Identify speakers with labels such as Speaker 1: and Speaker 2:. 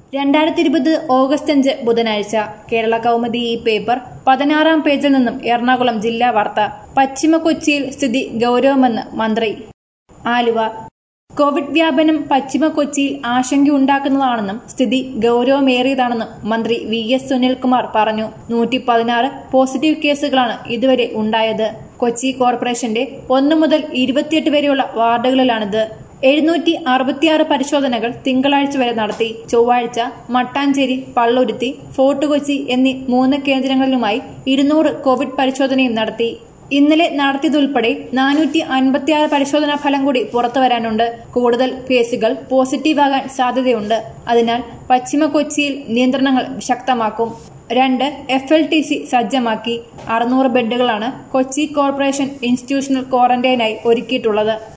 Speaker 1: രണ്ടായിരത്തി ഇരുപത് ഓഗസ്റ്റ് അഞ്ച് ബുധനാഴ്ച കേരള കൗമുദി ഈ പേപ്പർ പതിനാറാം പേജിൽ നിന്നും എറണാകുളം ജില്ലാ വാർത്ത പശ്ചിമ കൊച്ചിയിൽ സ്ഥിതി ഗൗരവമെന്ന് മന്ത്രി ആലുവ കോവിഡ് വ്യാപനം പശ്ചിമ കൊച്ചിയിൽ ആശങ്കയുണ്ടാക്കുന്നതാണെന്നും സ്ഥിതി ഗൗരവമേറിയതാണെന്നും മന്ത്രി വി എസ് സുനിൽകുമാർ പറഞ്ഞു നൂറ്റി പതിനാറ് പോസിറ്റീവ് കേസുകളാണ് ഇതുവരെ ഉണ്ടായത് കൊച്ചി കോർപ്പറേഷന്റെ ഒന്നു മുതൽ ഇരുപത്തിയെട്ട് വരെയുള്ള വാർഡുകളിലാണിത് എഴുന്നൂറ്റി അറുപത്തിയാറ് പരിശോധനകൾ തിങ്കളാഴ്ച വരെ നടത്തി ചൊവ്വാഴ്ച മട്ടാഞ്ചേരി പള്ളുരുത്തി ഫോർട്ട് കൊച്ചി എന്നീ മൂന്ന് കേന്ദ്രങ്ങളിലുമായി ഇരുന്നൂറ് കോവിഡ് പരിശോധനയും നടത്തി ഇന്നലെ നടത്തിയതുൾപ്പെടെ നാനൂറ്റി അൻപത്തിയാറ് പരിശോധനാ ഫലം കൂടി പുറത്തുവരാനുണ്ട് കൂടുതൽ കേസുകൾ പോസിറ്റീവാകാൻ സാധ്യതയുണ്ട് അതിനാൽ പശ്ചിമ കൊച്ചിയിൽ നിയന്ത്രണങ്ങൾ ശക്തമാക്കും രണ്ട് എഫ് എൽ ടി സി സജ്ജമാക്കി അറുന്നൂറ് ബെഡുകളാണ് കൊച്ചി കോർപ്പറേഷൻ ഇൻസ്റ്റിറ്റ്യൂഷണൽ ക്വാറന്റൈനായി ഒരുക്കിയിട്ടുള്ളത്